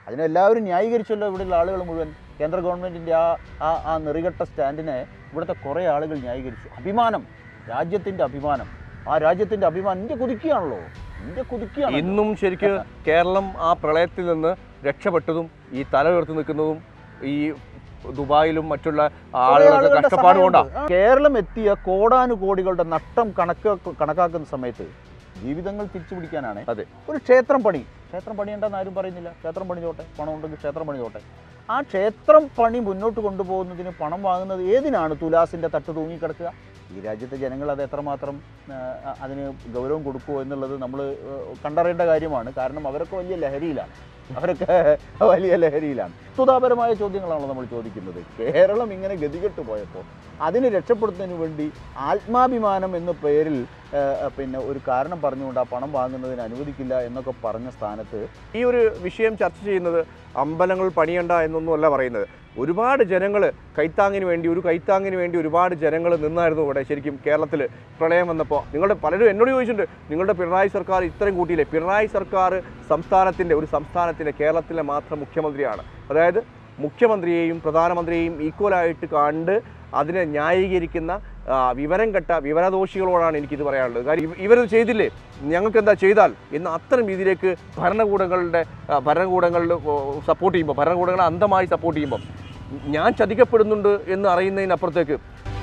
അതിനെല്ലാവരും ന്യായീകരിച്ചല്ലോ ഇവിടെയുള്ള ആളുകൾ മുഴുവൻ കേന്ദ്ര ഗവൺമെൻറ്റിൻ്റെ ആ ആ ആ നെറികെട്ട സ്റ്റാൻഡിനെ ഇവിടുത്തെ കുറേ ആളുകൾ ന്യായീകരിച്ചു അഭിമാനം രാജ്യത്തിൻ്റെ അഭിമാനം ആ രാജ്യത്തിൻ്റെ അഭിമാനം ഇന്ത്യ കുതിക്കുകയാണല്ലോ ഇന്ത്യ കുതിക്കുകയാണ് ഇന്നും ശരിക്ക് കേരളം ആ പ്രളയത്തിൽ നിന്ന് രക്ഷപ്പെട്ടതും ഈ തല ഉയർത്തി നിൽക്കുന്നതും ഈ ദുബായിലും മറ്റുള്ള ആളുകളുടെ കഷ്ടപ്പാട് കൊണ്ടാണ് കേരളം എത്തിയ കോടാനുകോടികളുടെ നഷ്ടം കണക്ക് കണക്കാക്കുന്ന സമയത്ത് ജീവിതങ്ങൾ തിരിച്ചു പിടിക്കാനാണ് അതെ. ഒരു ക്ഷേത്രം പണി ക്ഷേത്രം പണിയുണ്ടെന്ന് ആരും പറയുന്നില്ല ക്ഷേത്രം പണിഞ്ഞോട്ടെ പണം ഉണ്ടെങ്കിൽ ക്ഷേത്രം പണിഞ്ഞോട്ടെ ആ ക്ഷേത്രം പണി മുന്നോട്ട് കൊണ്ടുപോകുന്നതിന് പണം വാങ്ങുന്നത് ഏതിനാണ് തുലാസിൻ്റെ തട്ട് തൂങ്ങിക്കിടക്കുക ഈ രാജ്യത്തെ ജനങ്ങൾ അത് എത്രമാത്രം ആ, അതിന് ഗൗരവം കൊടുക്കുമോ എന്നുള്ളത് നമ്മൾ കണ്ടറിയേണ്ട കാര്യമാണ് കാരണം അവരൊക്കെ വലിയ ലഹരിയിലാണ് അവരൊക്കെ വലിയ ലഹരിയിലാണ് വസ്തുതാപരമായ ചോദ്യങ്ങളാണല്ലോ നമ്മൾ ചോദിക്കുന്നത് കേരളം ഇങ്ങനെ ഗതികെട്ട് പോയപ്പോൾ അതിനെ രക്ഷപ്പെടുത്തുന്നതിന് വേണ്ടി ആത്മാഭിമാനം എന്ന പേരിൽ ആ, പിന്നെ ഒരു കാരണം പറഞ്ഞുകൊണ്ട് ആ പണം വാങ്ങുന്നതിന് അനുവദിക്കില്ല എന്നൊക്കെ പറഞ്ഞ സ്ഥാനത്ത് ഈ ഒരു വിഷയം ചർച്ച ചെയ്യുന്നത് അമ്പലങ്ങൾ പണിയണ്ട എന്നൊന്നുമല്ല പറയുന്നത് ഒരുപാട് ജനങ്ങൾ കൈത്താങ്ങിന് വേണ്ടി ഒരു കൈത്താങ്ങിന് വേണ്ടി ഒരുപാട് ജനങ്ങൾ നിന്നായിരുന്നു ഇവിടെ ശരിക്കും കേരളത്തിൽ പ്രളയം വന്നപ്പോൾ നിങ്ങളുടെ പലരും എന്നോട് ചോദിച്ചിട്ടുണ്ട് നിങ്ങളുടെ പിണറായി സർക്കാർ ഇത്രയും കൂട്ടിയില്ലേ പിണറായി സർക്കാർ സംസ്ഥാനത്തിൻ്റെ ഒരു സംസ്ഥാനത്തിൻ്റെ കേരളത്തിലെ മാത്രം മുഖ്യമന്ത്രിയാണ് അതായത് മുഖ്യമന്ത്രിയെയും പ്രധാനമന്ത്രിയെയും ഈക്വലായിട്ട് കണ്ട് അതിനെ ന്യായീകരിക്കുന്ന ആ, വിവരം കെട്ട വിവരദോഷികളോടാണ് എനിക്കിത് പറയാനുള്ളത് കാര്യം ഇവ- ഇവരത് ചെയ്തില്ലേ ഞങ്ങൾക്ക് എന്താ ചെയ്താൽ എന്ന് അത്തരം രീതിയിലേക്ക് ഭരണകൂടങ്ങളുടെ ആ, ഭരണകൂടങ്ങളിൽ സപ്പോർട്ട് ചെയ്യുമ്പോൾ ഭരണകൂടങ്ങളെ അന്ധമായി സപ്പോർട്ട് ചെയ്യുമ്പോൾ ഞാൻ ചതിക്കപ്പെടുന്നുണ്ട് എന്ന് അറിയുന്നതിനപ്പുറത്തേക്ക്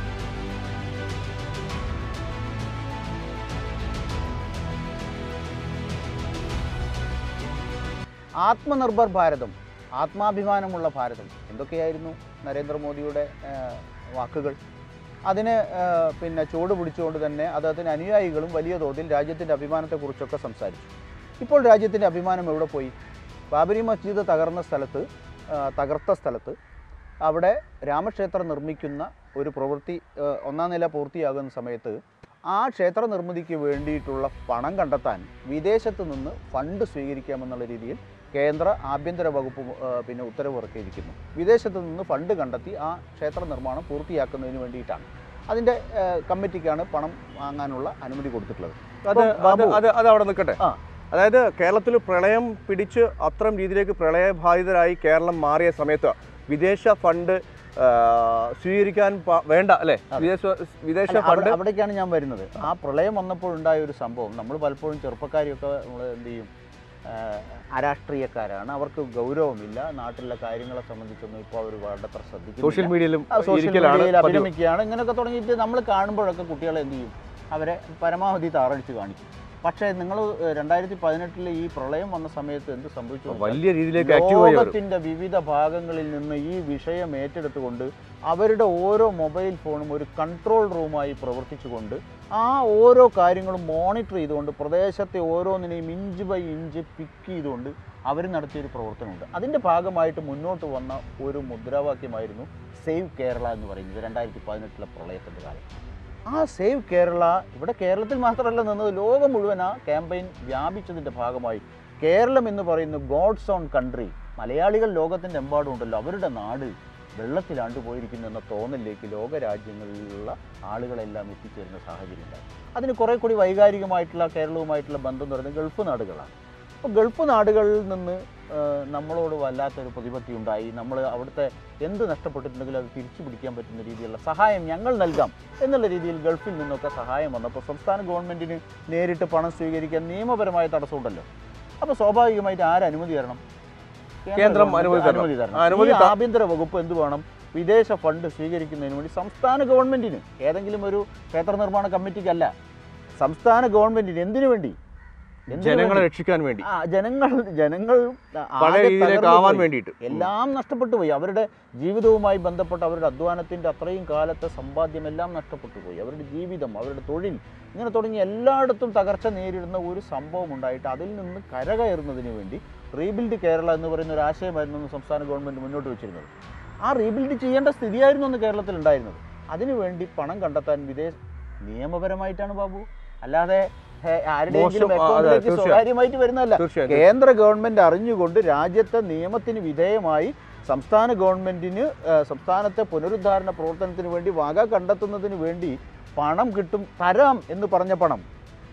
ആത്മനിർഭർ ഭാരതം ആത്മാഭിമാനമുള്ള ഭാരതം എന്തൊക്കെയായിരുന്നു നരേന്ദ്രമോദിയുടെ ആ, വാക്കുകൾ അതിന് ആ, പിന്നെ ചുവട് പിടിച്ചുകൊണ്ട് തന്നെ അദ്ദേഹത്തിന് അനുയായികളും വലിയ തോതിൽ രാജ്യത്തിൻ്റെ അഭിമാനത്തെക്കുറിച്ചൊക്കെ സംസാരിച്ചു ഇപ്പോൾ രാജ്യത്തിൻ്റെ അഭിമാനം എവിടെ പോയി ബാബരി മസ്ജിദ് തകർന്ന സ്ഥലത്ത് ആ, തകർത്ത സ്ഥലത്ത് അവിടെ രാമക്ഷേത്രം നിർമ്മിക്കുന്ന ഒരു പ്രവൃത്തി ആ, ഒന്നാം നില പൂർത്തിയാകുന്ന സമയത്ത് ആ ക്ഷേത്ര നിർമ്മിതിക്ക് വേണ്ടിയിട്ടുള്ള പണം കണ്ടെത്താൻ വിദേശത്ത് നിന്ന് ഫണ്ട് സ്വീകരിക്കാമെന്നുള്ള രീതിയിൽ കേന്ദ്ര ആഭ്യന്തര വകുപ്പ് ആ, പിന്നെ ഉത്തരവ് ഇറക്കിയിരിക്കുന്നു വിദേശത്ത് നിന്ന് ഫണ്ട് കണ്ടെത്തി ആ ക്ഷേത്ര നിർമ്മാണം പൂർത്തിയാക്കുന്നതിന് വേണ്ടിയിട്ടാണ് അതിൻ്റെ ആ, കമ്മിറ്റിക്കാണ് പണം വാങ്ങാനുള്ള അനുമതി കൊടുത്തിട്ടുള്ളത് അത് അപ്പം അത് ബാബു- അത് അത് അവിടെ നിൽക്കട്ടെ ആ. അതായത് കേരളത്തിൽ പ്രളയം പിടിച്ച് അത്തരം രീതിയിലേക്ക് പ്രളയബാധിതരായി കേരളം മാറിയ സമയത്ത് വിദേശ ഫണ്ട് ആ, സ്വീകരിക്കാൻ പ- വേണ്ട അല്ലേ അതെ. വിദേശ വിദേശ അല്ല, ഫണ്ട് അവിടെ- അവിടേക്കാണ് ഞാൻ വരുന്നത് ആ പ്രളയം വന്നപ്പോൾ ഉണ്ടായ ഒരു സംഭവം നമ്മൾ പലപ്പോഴും ചെറുപ്പക്കാരെയൊക്കെ നമ്മൾ എന്ത് ചെയ്യും ആ, അരാഷ്ട്രീയക്കാരാണ് അവർക്ക് ഗൗരവമില്ല നാട്ടിലെ കാര്യങ്ങളെ സംബന്ധിച്ചൊന്നും ഇപ്പോൾ അവർ വേണ്ടത്ര സോഷ്യൽ ശ്രദ്ധിക്കുന്നില്ല മീഡിയയിലും ആ, സോഷ്യൽ ഇരിക്കലാണ് മീഡിയയിൽ പതിവ്. അഭിനമിക്കുകയാണ് ഇങ്ങനെയൊക്കെ തുടങ്ങിയിട്ട് നമ്മൾ കാണുമ്പോഴൊക്കെ കുട്ടികളെ എന്ത് ചെയ്യും അവരെ പരമാവധി താറടിച്ച് കാണിക്കും പക്ഷേ നിങ്ങൾ രണ്ടായിരത്തി പതിനെട്ടിലെ ഈ പ്രളയം വന്ന സമയത്ത് എന്ത് സംഭവിച്ചു എന്ന് വെച്ചാൽ വലിയ രീതിയിലേക്ക് ആക്റ്റീവ് ആയി അവർ ലോകത്തിന്റെ വിവിധ ഭാഗങ്ങളിൽ നിന്ന് ഈ വിഷയം ഏറ്റെടുത്തുകൊണ്ട് അവരുടെ ഓരോ മൊബൈൽ ഫോണും ഒരു കൺട്രോൾ റൂമായി പ്രവർത്തിച്ചുകൊണ്ട് ആ ഓരോ കാര്യങ്ങളും മോണിറ്റർ ചെയ്തുകൊണ്ട് പ്രദേശത്തെ ഓരോന്നിനെയും ഇഞ്ച് ബൈ ഇഞ്ച് പിക്ക് ചെയ്തുകൊണ്ട് അവർ നടത്തിയൊരു പ്രവർത്തനമുണ്ട് അതിൻ്റെ ഭാഗമായിട്ട് മുന്നോട്ട് വന്ന ഒരു മുദ്രാവാക്യമായിരുന്നു സേവ് കേരള എന്ന് പറയുന്നത് രണ്ടായിരത്തി പതിനെട്ടിലെ പ്രളയത്തിൻ്റെ കാലം ആ സേവ് കേരള ഇവിടെ കേരളത്തിൽ മാത്രമല്ല നിന്നത് ലോകം മുഴുവൻ ആ ക്യാമ്പയിൻ വ്യാപിച്ചതിൻ്റെ ഭാഗമായി കേരളം എന്ന് പറയുന്ന ഗോഡ്സ് ഓൺ കൺട്രി മലയാളികൾ ലോകത്തിൻ്റെ എമ്പാടും ഉണ്ടല്ലോ അവരുടെ നാട് വെള്ളത്തിലാണ്ട് പോയിരിക്കുന്നു എന്ന തോന്നലിലേക്ക് ലോക രാജ്യങ്ങളിലുള്ള ആളുകളെല്ലാം എത്തിച്ചേരുന്ന സാഹചര്യം ഉണ്ടായി അതിന് കുറേ കൂടി വൈകാരികമായിട്ടുള്ള കേരളവുമായിട്ടുള്ള ബന്ധം എന്ന് പറയുന്നത് ഗൾഫ് നാടുകളാണ് അപ്പോൾ ഗൾഫ് നാടുകളിൽ നിന്ന് ആ, നമ്മളോട് വല്ലാത്തൊരു പ്രതിപത്തി ഉണ്ടായി നമ്മൾ അവിടുത്തെ എന്ത് നഷ്ടപ്പെട്ടിട്ടുണ്ടെങ്കിലും അത് തിരിച്ചു പിടിക്കാൻ പറ്റുന്ന രീതിയിലുള്ള സഹായം ഞങ്ങൾ നൽകാം എന്നുള്ള രീതിയിൽ ഗൾഫിൽ നിന്നൊക്കെ സഹായം വന്നപ്പോൾ സംസ്ഥാന ഗവൺമെൻറ്റിന് നേരിട്ട് പണം സ്വീകരിക്കാൻ നിയമപരമായ തടസ്സമുണ്ടല്ലോ അപ്പോൾ സ്വാഭാവികമായിട്ട് ആര് അനുമതി തരണം കേന്ദ്ര കേന്ദ്രം ഗവൺമെന്റ് അനുമതി തരണം. അനുമതി തരണം അനുമതി ഈ ത- ആഭ്യന്തര വകുപ്പ് എന്ത് വേണം വിദേശ ഫണ്ട് സ്വീകരിക്കുന്നതിന് വേണ്ടി സംസ്ഥാന ഗവൺമെന്റിന് ഏതെങ്കിലും ഒരു ക്ഷേത്ര നിർമ്മാണ കമ്മിറ്റിക്കല്ല സംസ്ഥാന ഗവൺമെന്റിന് എന്തിനു വേണ്ടി എന്തിനു ജനങ്ങളെ വേണ്ടി? രക്ഷിക്കാൻ വേണ്ടി ആ, ജനങ്ങൾ ജനങ്ങൾ പഴയ ആകെ രീതിയിലേക്ക് തകർന്നു ആവാൻ പോയി. വേണ്ടിയിട്ട് എല്ലാം നഷ്ടപ്പെട്ടു പോയി അവരുടെ ജീവിതവുമായി ബന്ധപ്പെട്ട അവരുടെ അധ്വാനത്തിൻ്റെ അത്രയും കാലത്തെ സമ്പാദ്യമെല്ലാം നഷ്ടപ്പെട്ടു പോയി അവരുടെ ജീവിതം അവരുടെ തൊഴിൽ ഇങ്ങനെ തുടങ്ങി എല്ലായിടത്തും തകർച്ച നേരിടുന്ന ഒരു സംഭവം ഉണ്ടായിട്ട് അതിൽ നിന്ന് കരകയറുന്നതിന് വേണ്ടി റീബിൽഡ് കേരള എന്ന് പറയുന്ന ഒരു ആശയമായിരുന്നു അന്ന് സംസ്ഥാന ഗവൺമെൻറ് മുന്നോട്ട് വെച്ചിരുന്നത് ആ റീബിൽഡ് ചെയ്യേണ്ട സ്ഥിതിയായിരുന്നു അന്ന് കേരളത്തിൽ ഉണ്ടായിരുന്നത് അതിനുവേണ്ടി പണം കണ്ടെത്താൻ വിദേശ നിയമപരമായിട്ടാണ് ബാബു അല്ലാതെ ഹേ, ആരുടെയെങ്കിലും മോശം, ആ, അതെ, അക്കൗണ്ടിലേക്ക് തീർച്ചയായും. സ്വകാര്യമായിട്ട് വരുന്നതല്ല തീർച്ചയായും കേന്ദ്ര ഗവൺമെൻറ് അറിഞ്ഞുകൊണ്ട് രാജ്യത്തെ നിയമത്തിന് വിധേയമായി സംസ്ഥാന ഗവൺമെൻറ്റിന് ഏഹ്, സംസ്ഥാനത്തെ പുനരുദ്ധാരണ പ്രവർത്തനത്തിന് വേണ്ടി വക കണ്ടെത്തുന്നതിന് വേണ്ടി പണം കിട്ടും തരാം എന്ന് പറഞ്ഞ പണം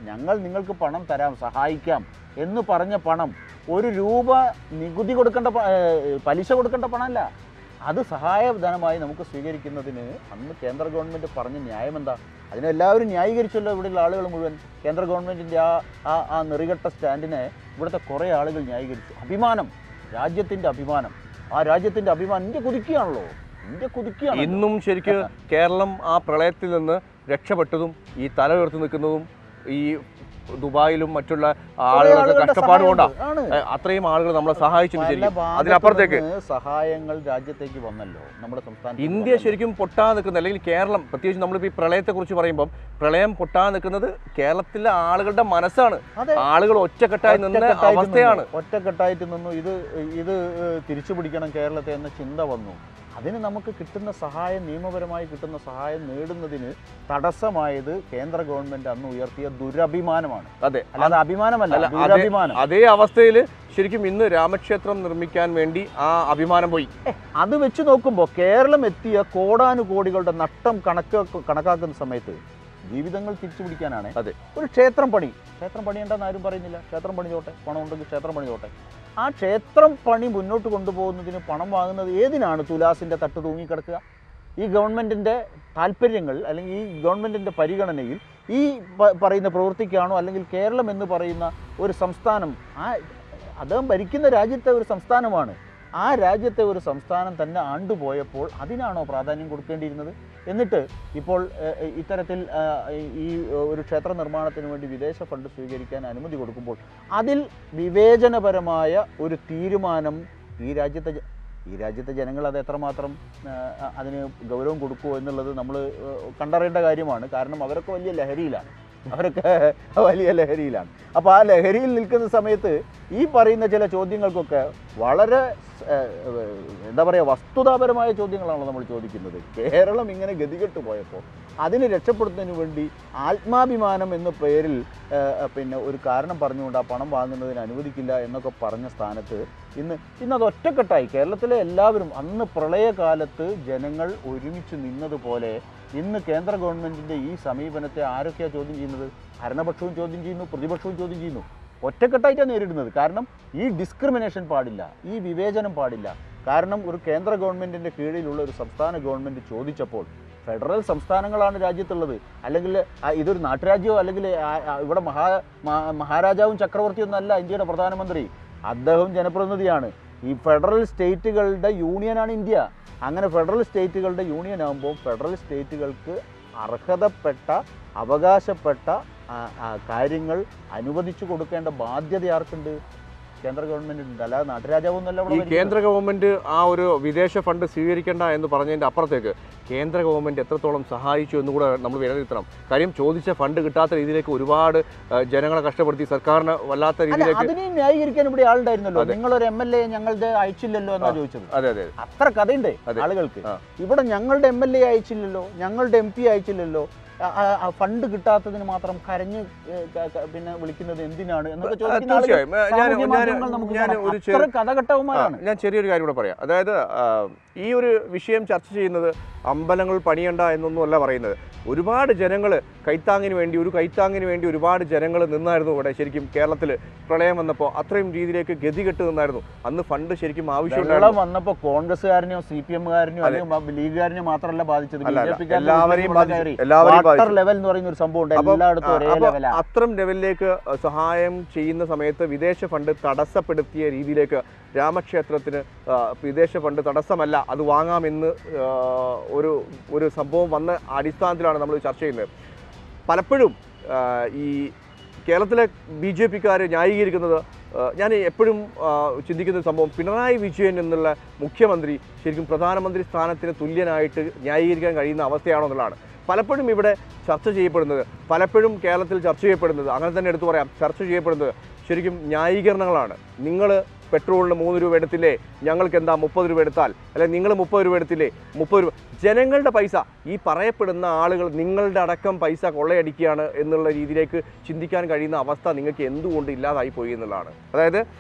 ഞങ്ങൾ നിങ്ങൾക്ക് പണം തരാം സഹായിക്കാം എന്ന് പറഞ്ഞ പണം ഒരു രൂപ നികുതി കൊടുക്കേണ്ട പ- ഏഹ് പലിശ കൊടുക്കേണ്ട പണമല്ല അത് സഹായധനമായി നമുക്ക് സ്വീകരിക്കുന്നതിന് അന്ന് കേന്ദ്ര ഗവൺമെൻറ് പറഞ്ഞ ന്യായം എന്താ അതിനെല്ലാവരും ന്യായീകരിച്ചല്ലോ ഇവിടെയുള്ള ആളുകൾ മുഴുവൻ കേന്ദ്ര ഗവൺമെൻറ്റിൻ്റെ ആ ആ ആ നെറികെട്ട സ്റ്റാൻഡിനെ ഇവിടുത്തെ കുറേ ആളുകൾ ന്യായീകരിച്ചു അഭിമാനം രാജ്യത്തിൻ്റെ അഭിമാനം ആ രാജ്യത്തിൻ്റെ അഭിമാനം ഇന്ത്യ കുതിക്കുകയാണല്ലോ ഇന്ത്യ കുതിക്കുകയാണ് ഇന്നും ശരിക്ക് കേരളം ആ പ്രളയത്തിൽ നിന്ന് രക്ഷപ്പെട്ടതും ഈ തല ഉയർത്തി നിൽക്കുന്നതും ഈ ദുബായിലും മറ്റുള്ള ആളുകളുടെ കഷ്ടപ്പാട് കൊണ്ടാണ് ആണ് അത്രയും ആളുകൾ നമ്മളെ സഹായിച്ചു പല ശരിക്കും ഭാഗത്തു അതിനപ്പുറത്തേക്ക് നിന്ന് സഹായങ്ങൾ രാജ്യത്തേക്ക് വന്നല്ലോ നമ്മുടെ സംസ്ഥാനത്ത് ഇന്ത്യ ശരിക്കും പൊട്ടാ നിൽക്കുന്ന അല്ലെങ്കിൽ കേരളം പ്രത്യേകിച്ച് നമ്മളിപ്പോൾ ഈ പ്രളയത്തെക്കുറിച്ച് പറയുമ്പം പ്രളയം പൊട്ടാ നിൽക്കുന്നത് കേരളത്തിലെ ആളുകളുടെ മനസ്സാണ് അതെ ആളുകൾ ഒറ്റക്കെട്ടായി നിന്ന ഒറ്റക്കെട്ടായിട്ട് അവസ്ഥയാണ് നിന്നു. ഒറ്റക്കെട്ടായിട്ട് നിന്നു ഇത് ഇത് ഏഹ്, തിരിച്ചു പിടിക്കണം കേരളത്തെ എന്ന ചിന്ത വന്നു അതിന് നമുക്ക് കിട്ടുന്ന സഹായം നിയമപരമായി കിട്ടുന്ന സഹായം നേടുന്നതിന് തടസ്സമായത് കേന്ദ്ര ഗവൺമെന്റ് അന്ന് ഉയർത്തിയ ദുരഭിമാനമാണ് അതെ അല്ലാതെ അഭിമാനമല്ല അല്ല, അതെ. ദുരഭിമാനം അതേ അവസ്ഥയിൽ ശരിക്കും ഇന്ന് രാമക്ഷേത്രം നിർമ്മിക്കാൻ വേണ്ടി ആ അഭിമാനം പോയി അത് വെച്ച് നോക്കുമ്പോൾ കേരളം എത്തിയ കോടാനുകോടികളുടെ നഷ്ടം കണക്ക് കണക്കാക്കുന്ന സമയത്ത് ജീവിതങ്ങൾ തിരിച്ചു പിടിക്കാനാണ് അതെ. ഒരു ക്ഷേത്രം പണി ക്ഷേത്രം പണിയുണ്ടെന്ന് ആരും പറയുന്നില്ല ക്ഷേത്രം പണിതോട്ടെ പണം ഉണ്ടെങ്കിൽ ക്ഷേത്രം പണിതോട്ടെ ആ ക്ഷേത്രം പണി മുന്നോട്ട് കൊണ്ടുപോകുന്നതിന് പണം വാങ്ങുന്നത് ഏതിനാണ് തുലാസിൻ്റെ തട്ട് തൂങ്ങിക്കിടക്കുക ഈ ഗവൺമെൻറ്റിൻ്റെ താല്പര്യങ്ങൾ അല്ലെങ്കിൽ ഈ ഗവൺമെൻറ്റിൻ്റെ പരിഗണനയിൽ ഈ പ- പറയുന്ന പ്രവൃത്തിക്കാണോ അല്ലെങ്കിൽ കേരളം എന്ന് പറയുന്ന ഒരു സംസ്ഥാനം ആ അദ്ദേഹം ഭരിക്കുന്ന രാജ്യത്തെ ഒരു സംസ്ഥാനമാണ് ആ രാജ്യത്തെ ഒരു സംസ്ഥാനം തന്നെ ആണ്ടുപോയപ്പോൾ അതിനാണോ പ്രാധാന്യം കൊടുക്കേണ്ടിയിരുന്നത് എന്നിട്ട് ഇപ്പോൾ ഏഹ്, ഏഹ്, ഇത്തരത്തിൽ ആഹ്, ഈ ഒരു ക്ഷേത്ര നിർമ്മാണത്തിന് വേണ്ടി വിദേശ ഫണ്ട് സ്വീകരിക്കാൻ അനുമതി കൊടുക്കുമ്പോൾ അതിൽ വിവേചനപരമായ ഒരു തീരുമാനം ഈ രാജ്യത്തെ ജ- ഈ രാജ്യത്തെ ജനങ്ങൾ അത് എത്രമാത്രം ആഹ്, അതിന് ഗൗരവം കൊടുക്കുമോ എന്നുള്ളത് നമ്മൾ കണ്ടറിയേണ്ട കാര്യമാണ് കാരണം അവരൊക്കെ വലിയ ലഹരിയിലാണ് അവരൊക്കെ വലിയ ലഹരിയിലാണ് അപ്പോൾ ആ ലഹരിയിൽ നിൽക്കുന്ന സമയത്ത് ഈ പറയുന്ന ചില ചോദ്യങ്ങൾക്കൊക്കെ വളരെ ഏഹ്, എന്താ പറയുക വസ്തുതാപരമായ ചോദ്യങ്ങളാണല്ലോ നമ്മൾ ചോദിക്കുന്നത് കേരളം ഇങ്ങനെ ഗതികെട്ട് പോയപ്പോൾ അതിന് രക്ഷപ്പെടുത്തുന്നതിന് വേണ്ടി ആത്മാഭിമാനം എന്ന പേരിൽ ഏഹ്, പിന്നെ ഒരു കാരണം പറഞ്ഞുകൊണ്ട് ആ പണം വാങ്ങുന്നതിന് അനുവദിക്കില്ല എന്നൊക്കെ പറഞ്ഞ സ്ഥാനത്ത് ഇന്ന് ഇന്ന് അത് ഒറ്റക്കെട്ടായി കേരളത്തിലെ എല്ലാവരും അന്ന് പ്രളയകാലത്ത് ജനങ്ങൾ ഒരുമിച്ച് നിന്നതുപോലെ ഇന്ന് കേന്ദ്ര ഗവൺമെൻറ്റിൻ്റെ ഈ സമീപനത്തെ ആരൊക്കെയാണ് ചോദ്യം ചെയ്യുന്നത് ഭരണപക്ഷവും ചോദ്യം ചെയ്യുന്നു പ്രതിപക്ഷവും ചോദ്യം ചെയ്യുന്നു ഒറ്റക്കെട്ടായിട്ടാണ് നേരിടുന്നത് കാരണം ഈ ഡിസ്ക്രിമിനേഷൻ പാടില്ല ഈ വിവേചനം പാടില്ല കാരണം ഒരു കേന്ദ്ര ഗവൺമെൻറ്റിൻ്റെ കീഴിലുള്ള ഒരു സംസ്ഥാന ഗവൺമെൻറ് ചോദിച്ചപ്പോൾ ഫെഡറൽ സംസ്ഥാനങ്ങളാണ് രാജ്യത്തുള്ളത് അല്ലെങ്കിൽ ആ, ഇതൊരു നാട്ടുരാജ്യമോ അല്ലെങ്കിൽ ആ, ആ, ഇവിടെ മഹാ മഹാ- മഹാരാജാവും ചക്രവർത്തിയൊന്നും അല്ല ഇന്ത്യയുടെ പ്രധാനമന്ത്രി അദ്ദേഹം ജനപ്രതിനിധിയാണ് ഈ ഫെഡറൽ സ്റ്റേറ്റുകളുടെ യൂണിയനാണ് ഇന്ത്യ അങ്ങനെ ഫെഡറൽ സ്റ്റേറ്റുകളുടെ യൂണിയൻ ആകുമ്പോൾ ഫെഡറൽ സ്റ്റേറ്റുകൾക്ക് അർഹതപ്പെട്ട അവകാശപ്പെട്ട ആ, ആ, കാര്യങ്ങൾ അനുവദിച്ചു കൊടുക്കേണ്ട ബാധ്യത ആർക്കുണ്ട് കേന്ദ്ര ഗവൺമെൻറ്റിനുണ്ട് അല്ലാതെ നാട്ടുരാജാവൊന്നുമല്ല ഈ ഇവിടെ ഭരിക്കുന്നത്. കേന്ദ്ര ഗവൺമെന്റ് ആ ഒരു വിദേശ ഫണ്ട് സ്വീകരിക്കേണ്ട എന്ന് പറഞ്ഞതിന്റെ അപ്പുറത്തേക്ക് കേന്ദ്ര ഗവൺമെന്റ് എത്രത്തോളം സഹായിച്ചു എന്ന് കൂടെ നമ്മൾ വിലയിരുത്തണം കാര്യം ചോദിച്ച ഫണ്ട് കിട്ടാത്ത രീതിയിലേക്ക് ഒരുപാട് ആ, ജനങ്ങളെ കഷ്ടപ്പെടുത്തി സർക്കാരിന് വല്ലാത്ത അല്ല രീതിയിലേക്ക് അതിനെയും ന്യായീകരിക്കാൻ ഇവിടെ ആളുണ്ടായിരുന്നല്ലോ അതെ. നിങ്ങളൊരു എം എൽ എ ഞങ്ങളുടെ അയച്ചില്ലല്ലോ എന്നാ ആ. ചോദിച്ചത് അതെ അതെ അത്ര കഥയുണ്ട് അതെ. ആളുകൾക്ക് ആ. ഇവിടെ ഞങ്ങളുടെ എം എൽ എ അയച്ചില്ലല്ലോ ഞങ്ങളുടെ എം പി അയച്ചില്ലല്ലോ ആ, ആ, ആ ഫണ്ട് കിട്ടാത്തതിന് മാത്രം കരഞ്ഞ് ഏ, ക- ക- പിന്നെ വിളിക്കുന്നത് എന്തിനാണ് എന്നൊക്കെ ആ, ചോദിക്കുന്ന ആളുകൾ തീർച്ചയായും ആ, ഞാൻ സാമൂഹ്യ ഞാൻ മാധ്യമങ്ങൾ നമുക്ക് ഞാൻ കാണാം. ഒരു അത്ര ചെറിയ കഥഘട്ടവുമാരാണ് ആ, ഞാൻ ചെറിയൊരു കാര്യം കൂടെ പറയാം അതായത് ആ, ഈ ഒരു വിഷയം ചർച്ച ചെയ്യുന്നത് അമ്പലങ്ങൾ പണിയണ്ട എന്നൊന്നുമല്ല പറയുന്നത് ഒരുപാട് ജനങ്ങൾ കൈത്താങ്ങിന് വേണ്ടി ഒരു കൈത്താങ്ങിന് വേണ്ടി ഒരുപാട് ജനങ്ങൾ നിന്നായിരുന്നു ഇവിടെ ശരിക്കും കേരളത്തിൽ പ്രളയം വന്നപ്പോൾ അത്രയും രീതിയിലേക്ക് ഗതികെട്ട് നിന്നായിരുന്നു അന്ന് ഫണ്ട് ശരിക്കും വെള്ളം ആവശ്യമുണ്ടായിരുന്നു വന്നപ്പോ കോൺഗ്രസ്സുകാരനെയോ സി പി എമ്മുകാരനെയോ അല്ലെങ്കിൽ ലീഗുകാരനെയോ മാത്രമല്ല ബാധിച്ചത് അല്ല, ബി ജെ അല്ല. പിക്കാരനെ എല്ലാവരെയും ഉള്ളിൽ ബാധിച്ചു. കയറി. എല്ലാവരെയും വാട്ടർ ബാധിച്ചു. ലെവൽ എന്ന് പറയുന്ന ഒരു സംഭവം ഉണ്ട് അപ്പം, എല്ലായിടത്തും ആ, ഒരേ അപ്പോൾ ലെവലാണ് അത്തരം ലെവലിലേക്ക് സഹായം ചെയ്യുന്ന സമയത്ത് വിദേശ ഫണ്ട് തടസ്സപ്പെടുത്തിയ രീതിയിലേക്ക് രാമക്ഷേത്രത്തിന് ആ, വിദേശ ഫണ്ട് തടസ്സമല്ല അത് വാങ്ങാമെന്ന് ആ, ഒരു ഒരു സംഭവം വന്ന അടിസ്ഥാനത്തിലാണ് നമ്മൾ ചർച്ച ചെയ്യുന്നത് പലപ്പോഴും ആ, ഈ കേരളത്തിലെ ബി ജെ പിക്കാർ ന്യായീകരിക്കുന്നത് ആ, ഞാൻ എപ്പോഴും ആ, ചിന്തിക്കുന്ന ഒരു സംഭവം പിണറായി വിജയൻ എന്നുള്ള മുഖ്യമന്ത്രി ശരിക്കും പ്രധാനമന്ത്രി സ്ഥാനത്തിന് തുല്യനായിട്ട് ന്യായീകരിക്കാൻ കഴിയുന്ന അവസ്ഥയാണോ എന്നുള്ളതാണ് പലപ്പോഴും ഇവിടെ ചർച്ച ചെയ്യപ്പെടുന്നത് പലപ്പോഴും കേരളത്തിൽ ചർച്ച ചെയ്യപ്പെടുന്നത് അങ്ങനെ തന്നെ എടുത്തു പറയാം ചർച്ച ചെയ്യപ്പെടുന്നത് ശരിക്കും ന്യായീകരണങ്ങളാണ് നിങ്ങൾ പെട്രോളിന് മൂന്ന് രൂപ എടുത്തില്ലേ ഞങ്ങൾക്ക് എന്താ മുപ്പത് രൂപ എടുത്താൽ അല്ലെ നിങ്ങൾ മുപ്പത് രൂപ എടുത്തില്ലേ മുപ്പത് രൂപ ജനങ്ങളുടെ പൈസ ഈ പറയപ്പെടുന്ന ആളുകൾ നിങ്ങളുടെ അടക്കം പൈസ കൊള്ളയടിക്കുകയാണ് എന്നുള്ള രീതിയിലേക്ക് ചിന്തിക്കാൻ കഴിയുന്ന അവസ്ഥ നിങ്ങൾക്ക് എന്തുകൊണ്ട് ഇല്ലാതായി പോയി എന്നുള്ളതാണ് അതായത്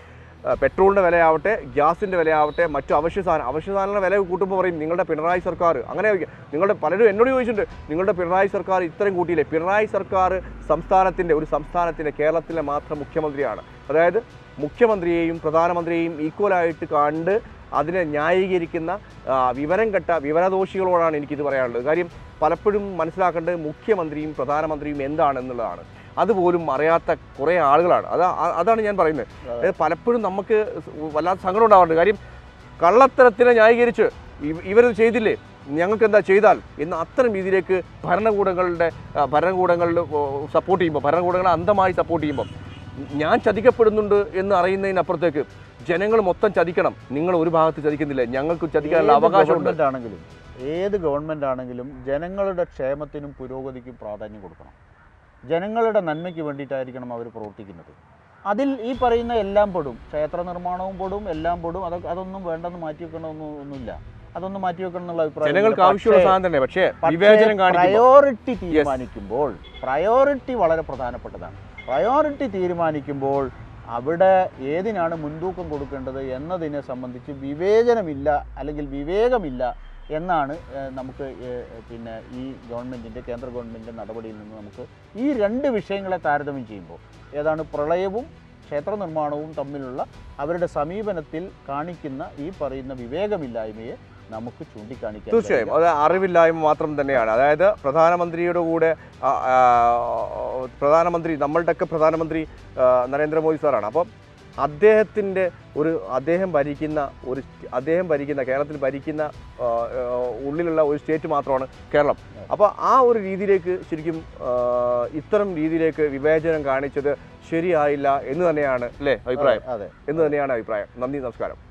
ആ, പെട്രോളിൻ്റെ വിലയാവട്ടെ ഗ്യാസിൻ്റെ വിലയാവട്ടെ മറ്റു അവശ്യ സാധനം അവശ്യ സാധനങ്ങളുടെ വില കൂട്ടുമ്പോൾ പറയും നിങ്ങളുടെ പിണറായി സർക്കാർ അങ്ങനെ നിങ്ങളുടെ പലരും എന്നോട് ചോദിച്ചിട്ടുണ്ട് നിങ്ങളുടെ പിണറായി സർക്കാർ ഇത്രയും കൂട്ടിയില്ലേ പിണറായി സർക്കാർ സംസ്ഥാനത്തിൻ്റെ ഒരു സംസ്ഥാനത്തിൻ്റെ കേരളത്തിലെ മാത്രം മുഖ്യമന്ത്രിയാണ് അതായത് മുഖ്യമന്ത്രിയെയും പ്രധാനമന്ത്രിയെയും ഈക്വലായിട്ട് കണ്ട് അതിനെ ന്യായീകരിക്കുന്ന ആ, വിവരം കെട്ട വിവരദോഷികളോടാണ് എനിക്കിത് പറയാനുള്ളത് കാര്യം പലപ്പോഴും മനസ്സിലാക്കേണ്ടത് മുഖ്യമന്ത്രിയും പ്രധാനമന്ത്രിയും എന്താണെന്നുള്ളതാണ് അതുപോലും അറിയാത്ത കുറേ ആളുകളാണ് അതാ അ- അതാണ് ഞാൻ പറയുന്നത് അതായത് പലപ്പോഴും നമുക്ക് വല്ലാത്ത സങ്കടം ഉണ്ടാവാറുണ്ട് കാര്യം കള്ളത്തരത്തിനെ ന്യായീകരിച്ച് ഇവ- ഇവരത് ചെയ്തില്ലേ ഞങ്ങൾക്ക് എന്താ ചെയ്താൽ എന്ന് അത്തരം രീതിയിലേക്ക് ഭരണകൂടങ്ങളുടെ ആ, ഭരണകൂടങ്ങളിൽ സപ്പോർട്ട് ചെയ്യുമ്പോൾ ഭരണകൂടങ്ങളെ അന്ധമായി സപ്പോർട്ട് ചെയ്യുമ്പോൾ ഞാൻ ചതിക്കപ്പെടുന്നുണ്ട് എന്ന് അറിയുന്നതിനപ്പുറത്തേക്ക് ജനങ്ങൾ മൊത്തം ചതിക്കണം നിങ്ങൾ ഒരു ഭാഗത്ത് ചതിക്കുന്നില്ല ഞങ്ങൾക്ക് ചതിക്കാനുള്ള ഏത് അവകാശമുണ്ട് ഗവൺമെന്റ് ആണെങ്കിലും ഏത് ഗവൺമെന്റ് ആണെങ്കിലും ജനങ്ങളുടെ ക്ഷേമത്തിനും പുരോഗതിക്കും പ്രാധാന്യം കൊടുക്കണം ജനങ്ങളുടെ നന്മയ്ക്ക് വേണ്ടിയിട്ടായിരിക്കണം അവർ പ്രവർത്തിക്കുന്നത് അതിൽ ഈ പറയുന്ന എല്ലാം പെടും ക്ഷേത്ര നിർമ്മാണവും പെടും എല്ലാം പെടും അതൊക്കെ അതൊന്നും വേണ്ടെന്ന് മാറ്റി വെക്കണമെന്നൊന്നും ഒന്നുമില്ല അതൊന്നും മാറ്റി വെക്കണം എന്നുള്ള അഭിപ്രായം ജനങ്ങൾക്ക് ആവശ്യമുള്ള സാധനം തന്നെ പക്ഷേ വിവേചനം കാണിക്കുമ്പോൾ പ്രയോറിറ്റി തീരുമാനിക്കുമ്പോൾ പ്രയോറിറ്റി വളരെ പ്രധാനപ്പെട്ടതാണ് പ്രയോറിറ്റി തീരുമാനിക്കുമ്പോൾ അവിടെ ഏതിനാണ് മുൻതൂക്കം കൊടുക്കേണ്ടത് എന്നതിനെ സംബന്ധിച്ച് വിവേചനമില്ല അല്ലെങ്കിൽ വിവേകമില്ല എന്നാണ് ഏഹ്, നമുക്ക് ഏഹ്, പിന്നെ ഈ ഗവൺമെൻറ്റിൻ്റെ കേന്ദ്ര ഗവൺമെൻറ്റിൻ്റെ നടപടിയിൽ നിന്ന് നമുക്ക് ഈ രണ്ട് വിഷയങ്ങളെ താരതമ്യം ചെയ്യുമ്പോൾ ഏതാണ് പ്രളയവും ക്ഷേത്ര നിർമ്മാണവും തമ്മിലുള്ള അവരുടെ സമീപനത്തിൽ കാണിക്കുന്ന ഈ പറയുന്ന വിവേകമില്ലായ്മയെ നമുക്ക് ചൂണ്ടിക്കാണിക്കാൻ തീർച്ചയായും കഴിയില്ല. അത് അറിവില്ലായ്മ മാത്രം തന്നെയാണ് അതായത് പ്രധാനമന്ത്രിയുടെ കൂടെ ആ, ആ, പ്രധാനമന്ത്രി നമ്മളുടെയൊക്കെ പ്രധാനമന്ത്രി ആ, നരേന്ദ്രമോദി സാറാണ് അപ്പം അദ്ദേഹത്തിൻ്റെ ഒരു അദ്ദേഹം ഭരിക്കുന്ന ഒരു സ്റ്റ- അദ്ദേഹം ഭരിക്കുന്ന കേരളത്തിൽ ഭരിക്കുന്ന ആ, ആ, ഉള്ളിലുള്ള ഒരു സ്റ്റേറ്റ് മാത്രമാണ് കേരളം അപ്പോൾ ആ ഒരു രീതിയിലേക്ക് ശരിക്കും ആ, ഇത്തരം രീതിയിലേക്ക് വിവേചനം കാണിച്ചത് ശരിയായില്ല എന്ന് തന്നെയാണ് അല്ലേ അഭിപ്രായം അതെ എന്ന് തന്നെയാണ് അഭിപ്രായം നന്ദി നമസ്കാരം